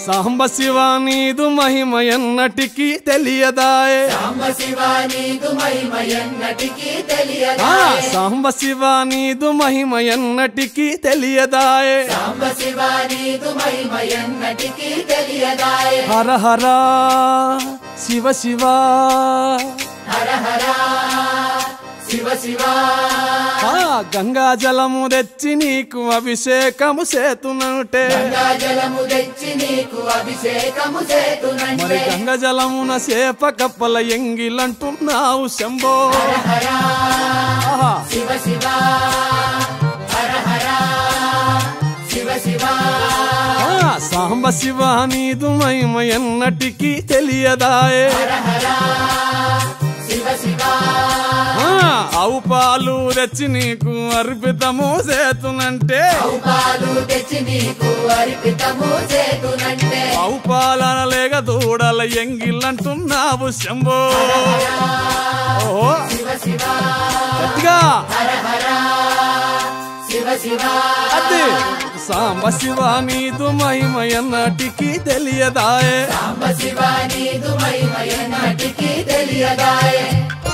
సాంబ శివ నీదు మహిమ ఎన్నటికీ తెలియదాయే సాంబ శివ నీదు మహిమ ఎన్నటికీ తెలియదా ఆ, సాంబ శివ నీదు మహిమ ఎన్నటికీ తెలియదాయే సాంబ శివ నీదు మహిమ ఎన్నటికీ తెలియదాయే హర హర శివ శివ హర హర శివ శివ ఆ, గంగా జలము తెచ్చి నీకు అభిషేకము చేతునంటే గంగా జలము తెచ్చి నీకు అభిషేకము మరి చేతునంటే గంగ జలమున చేప కప్పల ఎంగిలంటున్నావు శంభో హర ఆహా. శివ శివ హర హర శివ శివ ఆ, సాంబ శివ నీదు మహిమ ఎన్నటికీ తెలియదాయే హర హర శివ శివ ఆ, ఆవు పాలు తెచ్చి నీకు అర్పితము చేతునంటే పాలు తెచ్చి నీకు అర్పితము చేతునంటే ఆవు పాలన లేక దూడల ఎంగిలంటున్నావు శంభో ఓహో శివ శివ గట్టిగా హర హర శివ శివ అది సాంబ శివ నీదు మహిమ ఎన్నటికీ తెలియదాయే సాంబ శివ నీదు మహిమ ఎన్నటికీ తెలియదాయే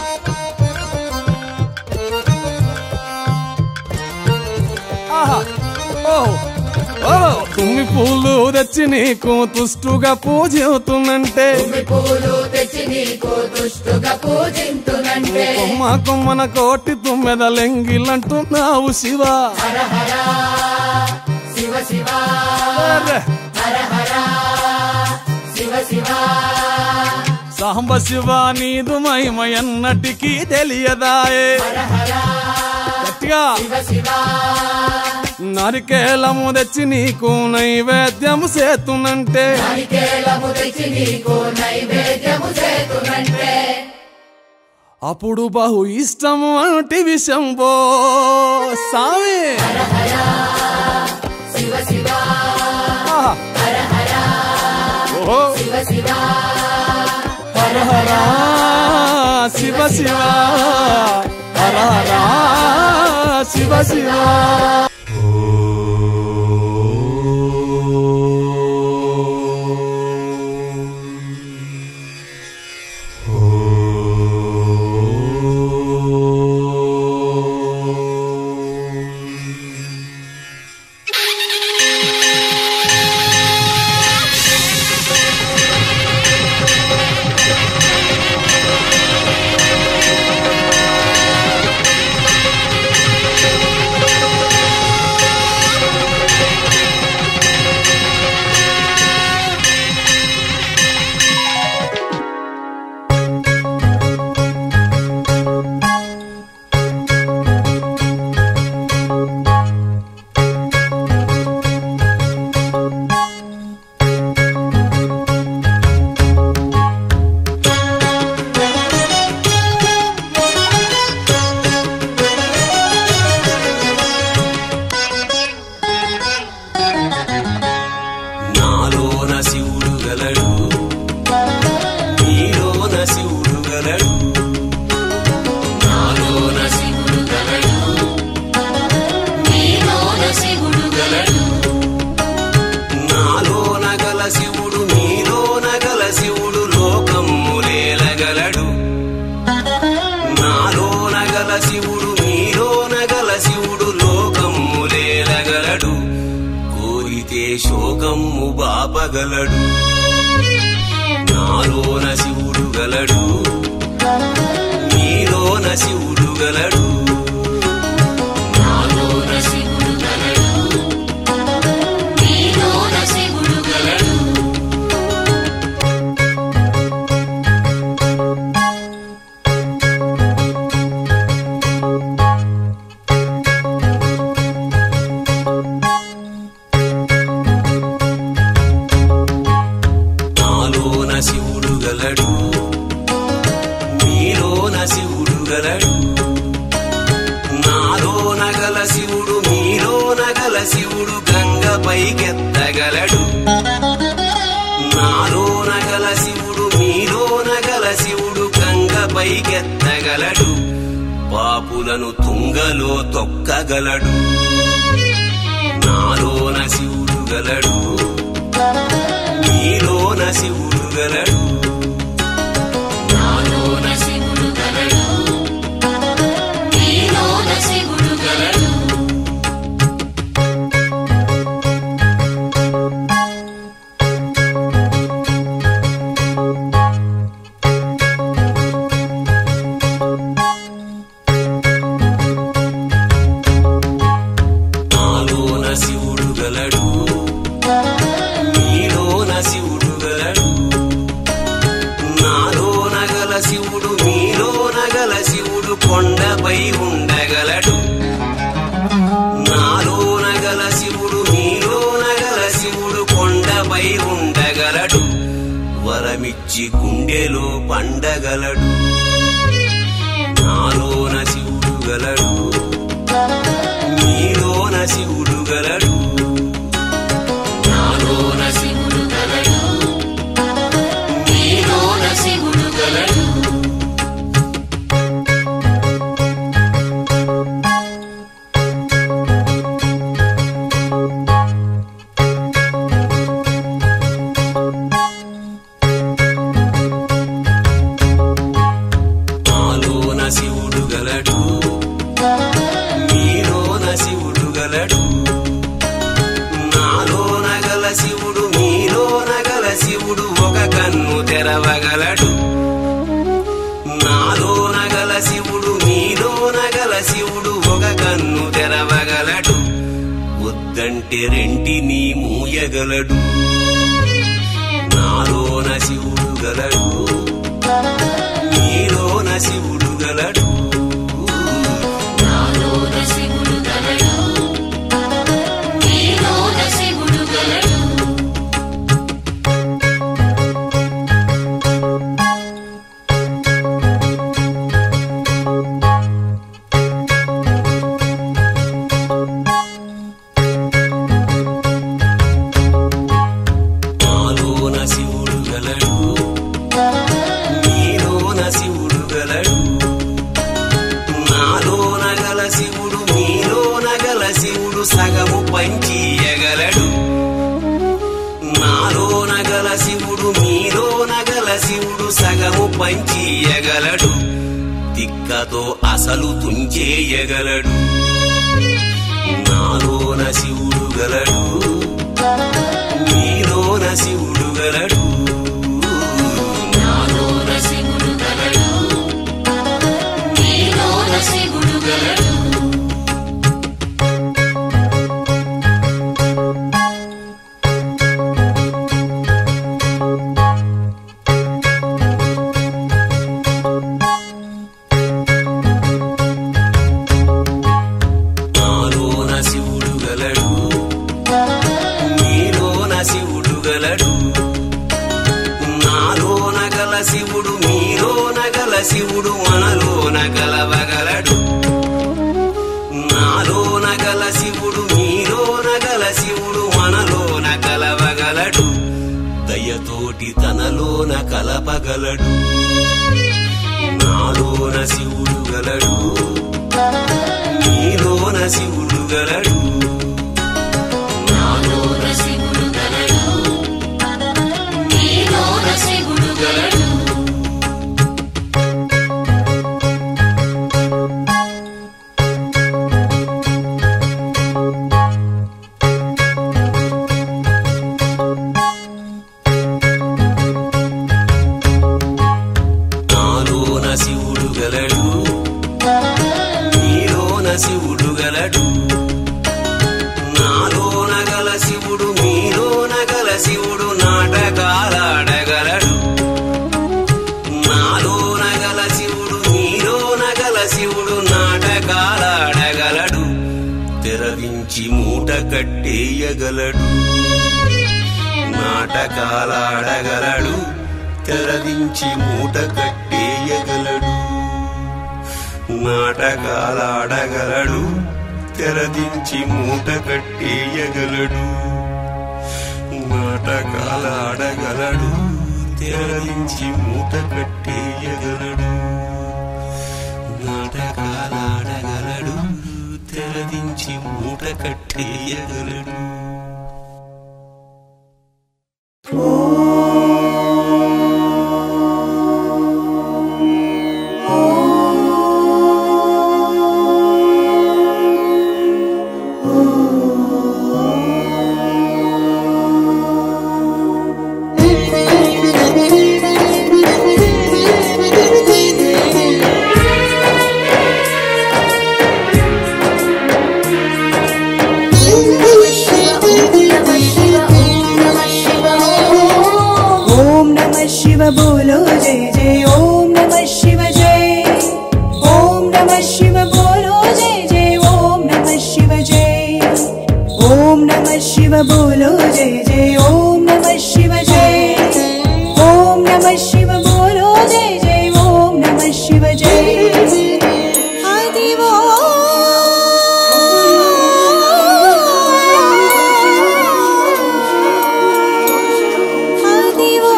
ఆహా ఓహో ఓ తుమ్మి పూలు తెచ్చి నీకు తుష్టుగా పూజవుతున్నంటే తుమ్మి పూలు తెచ్చి నీకు దుష్టుగా పూజింతునంటే కొమ్మ కొమ్మన కోటి తుమ్మెదలెంగిలంటున్నావు శివ హర హర శివ శివ అరే, హర హర శివ శివ సాంబ శివ నీదు మహిమ ఎన్నటికీ తెలియదాయే హర హర గట్టిగా శివ శివ నరికేలము తెచ్చి నీకు నైవేద్యము చేతునంటే నారికేలము తెచ్చి నీకు నైవేద్యము చేతునంటే అప్పుడు బహు ఇష్టము అంటే విషంబో సామి శివ శివ ఆహా. హర హర ఓహో శివ శివ హర హర శివ శివ హర హర శివ శివ నాలోన శివుడు గలడు నీలోన శివుడు గలడు నాలోన శివుడు గలడు నీలోన శివుడు గలడు నాలోన గల శివుడు నీలోన గల శివుడు లోకమ్ములేలగలడు నాలోన గల శివుడు నీలోన గల శివుడు లోకమ్ములేలగలడు కోరితే శోకమ్ము బాపగలడు నాలోన శివుడు గలడు నీలోన శివుడు గలడు నాలోన శివుడు గలడు నీలోన శివుడు గలడు నాలోన శివుడు గలడు నీలోన శివుడు గలడు నాలోన గల శివుడు నీలోన గల శివుడు గంగ పైకెత్తగలడు నాలోన గల శివుడు నీలోన గల శివుడు గంగ పైకెత్తగలడు పాపులను తుంగలో తొక్కగలడు నాలోన శివుడు గలడు శివుడు గలడు నాలోన శివుడు గలడు నీలోన శివుడు గలడు నాలోన శివుడు గలడు నీలోన శివుడు గలడు నాలోన గల శివుడు మీలోన గల శివుడు కొండపై ఉండగలడు నాలోన గల శివుడు మీలోన గల శివుడు కొండపై ఉండగలడు వరమిచ్చి గుండెలో పండగలడు నాలోన శివుడు గలడు నీలోన శివుడు గలడు నాలోన శివుడు గలడు నీలోన శివుడు గలడు నాలోన శివుడు గలడు నీలోన శివుడు గలడు నాలోన గల శివుడు మీలోన గల శివుడు ఒక కన్ను తెరవగలడు నాలోన గల శివుడు మీలోన గల శివుడు ఒక కన్ను తెరవగలడు వద్దంటే రెంటిని మూయగలడు నాలోన శివుడు గలడు నీలోన శివుడు గలడు నాలోన శివుడు గలడు నీలోన శివుడు గలడు నాలోన శివుడు గలడు నీలోన శివుడు గలడు నాలోన గల శివుడు మీలోన గల శివుడు సగము పంచియగలడు నాలోన గల శివుడు మీలోన గల శివుడు సగము పంచియగలడు తిక్కతో అసలు తుంచేయగలడు నాలోన శివుడు గలడు నీలోన శివుడు గలడు నాలోన శివుడు గలడు నీలోన శివుడు గలడు నాలోన శివుడు గలడు నీలోన శివుడు గలడు నాలోన గల శివుడు మీలోన గల శివుడు మనలోన కలవగలడు నాలోన గల శివుడు మీలోన గల శివుడు మనలోన కలవగలడు దయతోటి తనలోన కలపగలడు నాలోన శివుడు గలడు నీలోన శివుడు గలడు నాలోన శివుడు గలడు నీలోన శివుడు గలడు నాలోన శివుడు గలడు నీలోన శివుడు గలడు నాలోన గల శివుడు మీలోన గల శివుడు నాటకాలాడగలడు నాలోన గల శివుడు మీలోన గల శివుడు నాటకాలాడగలడు తెరవించి మూట కట్టేయగలడు నాటకాలాడగలడు తెరదించి మూట కట్టేయగలడు నాటకాలాడగలడు తెరదించి మూట కట్టేయగలడు నాటకాలాడగలడు తెరదించి మూట కట్టేయగలడు నాటకాలాడగలడు తెరదించి మూట కట్టేయగలడు ఓ जय जय ॐ नमः शिव जय ॐ नमः शिव बोलो जय जय ॐ नमः शिव जय आदिवो ఆదివో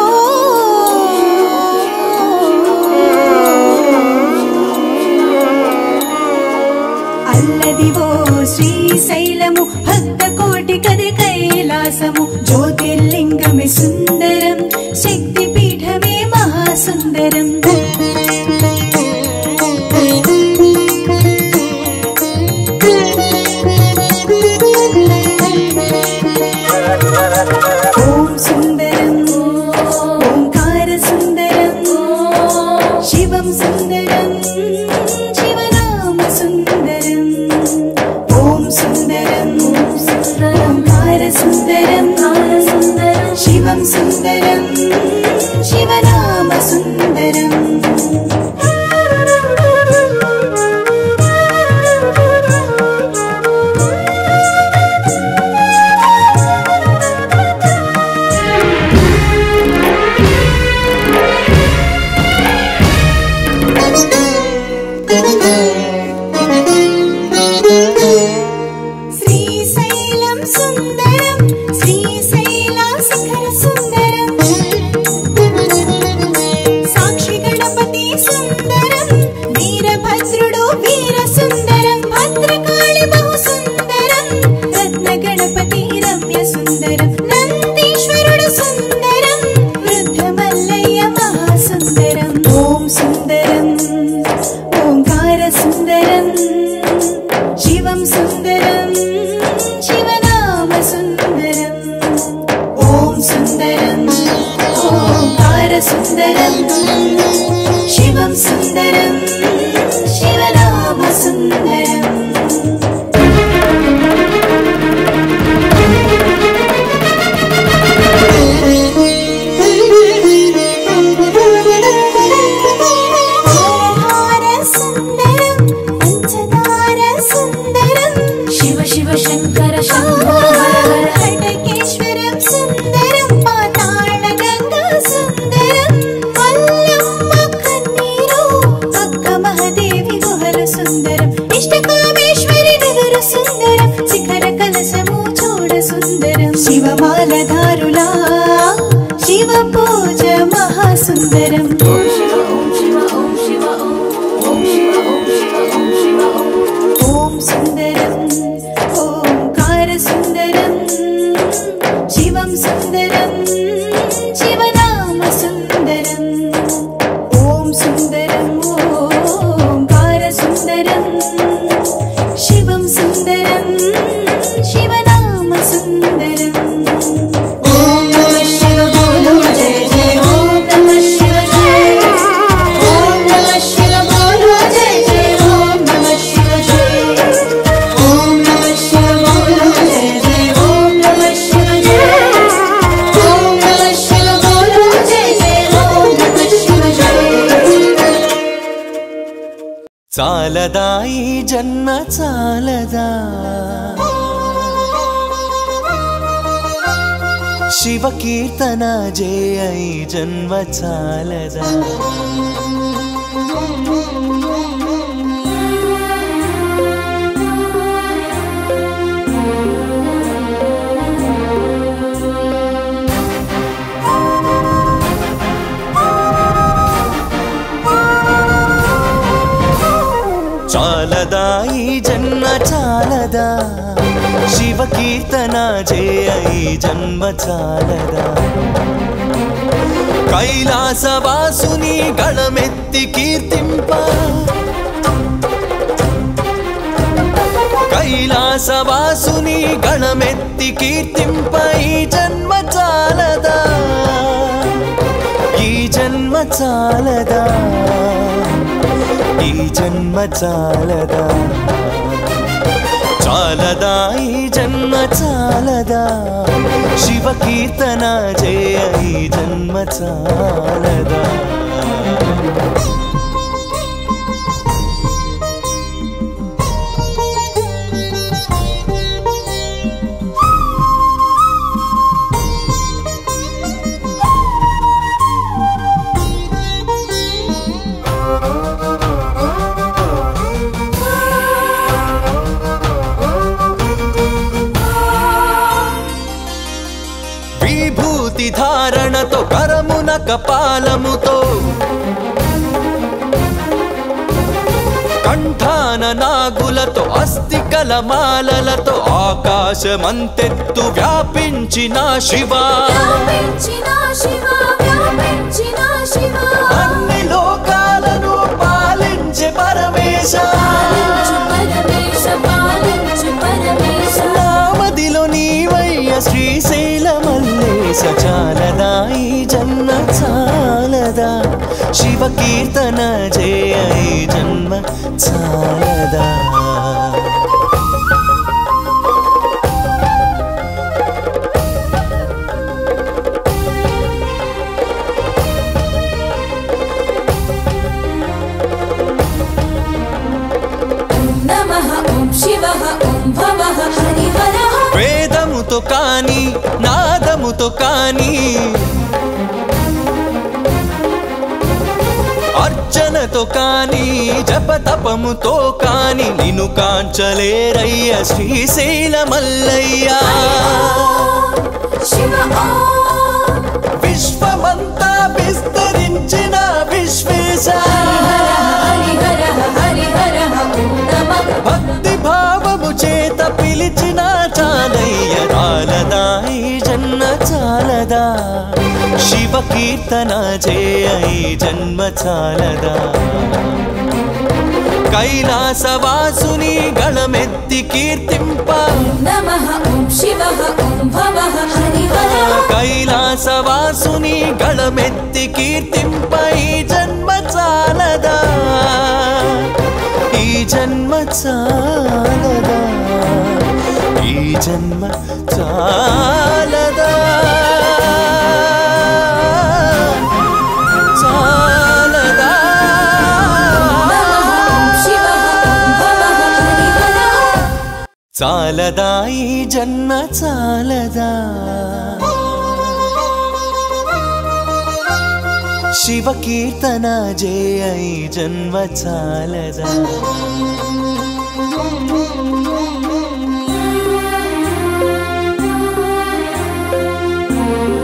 అల్లదివో శ్రీశైలము భక్త కోటి కది కైలాసము జ్యోతిర్లింగమే సుందరం శక్తి పీఠమే మహాసుందరం ఓం సుందరం ఓంకార సుందరం శివం సుందరం శివనామ సుందరం ఓం సుందరం ఓంకార సుందరం శివం సుందరం శివనామ సుందరం శ్రీశైలం సుందరం శ్రీశైల శిఖర సుందరం సాక్షి గణపతి సుందరం వీరభద్రుడు వీర సుందరం భద్రకాళి బహు సుందరం రత్న గణపతి రమ్య సుందరం నందీశ్వరుడు సుందరం వృద్ధ మల్లయ్య మహాసుందరం ఓం సుందరం ఓంకార సుందరం శివం సుందరం శివనామ సుందరం ఓం సుందరం ఓంకార సుందరం శివం సుందరం శివనామ సుందరం హార సుందరం పంచదార సుందరం శివ శివ శంకర శంభో హర హర హటకేశ్వరం సుందరం పాతాళ గంగా సుందరం మల్లమ్మ కన్నీరు అక్క మహాదేవి గుహల సుందరం ఇష్టకామేశ్వరి నగర సుందరం శిఖర కలశము చూడ సుందరం శివమాలధారులా శివ పూజ మహాసుందరం ఓం సుందరం ఓంకార సుందరం శివం సుందరం శివనామ సుందరం ఓం సుందరం ఓంకార సుందరం శివం సుందరం శివనామ సుందరం ఓం నమ శివ బోలో జయ జయ ఓం నమ శివ జయ ఓం నమ శివ బోలో జయ జయ ఓం నమ శివ జయ ఓం నమ శివ బోలో జయ జయ ఓం నమ శివ జయ ఓం నమ శివ బోలో జయ జయ ఓం నమ శివ జయ చాలదా ఈ జన్మ చాలదా శివ కీర్తన జయ ఈ జన్మ చాలదా చాలదా ఈ జన్మ చాలదా శివ కీర్తన జయ ఈ జన్మ చాలదా కైలాసవాసుని గళమెత్తి కీర్తింప కైలాసవాసుని గణమెత్తి కీర్తింప ఈ జన్మ చాలదా ఈ జన్మ చాలదా ఈ జన్మ చాలదా చాలదా ఈ జన్మ చాలదా శివ కీర్తన జయ ఈ జన్మ చాలదా విభూతి ధారణతో కరమున కపాలముతో కంఠాన నాగులతో అస్థికల మాలలతో ఆకాశమంతెత్తు వ్యాపించిన శివా వ్యాపించిన శివ వ్యాపించిన శివ అన్ని లోకాలను పాలించే పరమేశ పాలించు పరమేశ పాలించు పరమేశ నామదిలో నీవయ్య శ్రీశైల మల్లేశ చాలదా ఈ జన్మ చాలదా శివ కీర్తన జయ ఈ జన్మ చాలదా ఓం నమః ఓం శివః ఓం భవః హరిహరః వేదముతో కాని నాదముతో కాని అర్చనతో కాని జపతపముతో కాని నిన్ను కాంచలేరయ్య శ్రీశైల మల్లయ్యా శివ ఓం విశ్వమంతా విస్తరించిన విశ్వేశ హరిహరః హరిహరః ఓం నమః భక్తి భావము చేత పిలిచిన చాలయ్య చాలదా ఈ జన్మ చాలదా శివ కీర్తన చేయ ఈ జన్మ చాలదా కైలాసవాసుని గళమెత్తి కీర్తింప నమః ఓం శివః ఓం భవః హరిహరః కైలాసవాసుని గళమెత్తి కీర్తింప ఈ జన్మ చాలదా ఈ జన్మ చాలదా ఈ జన్మ చాలదా చాలదా నమః ఓం శివః ఓం భవః హరిహరః చాలదా ఈ జన్మ చాలదా శివ కీర్తన జయ ఈ జన్మ చాలదా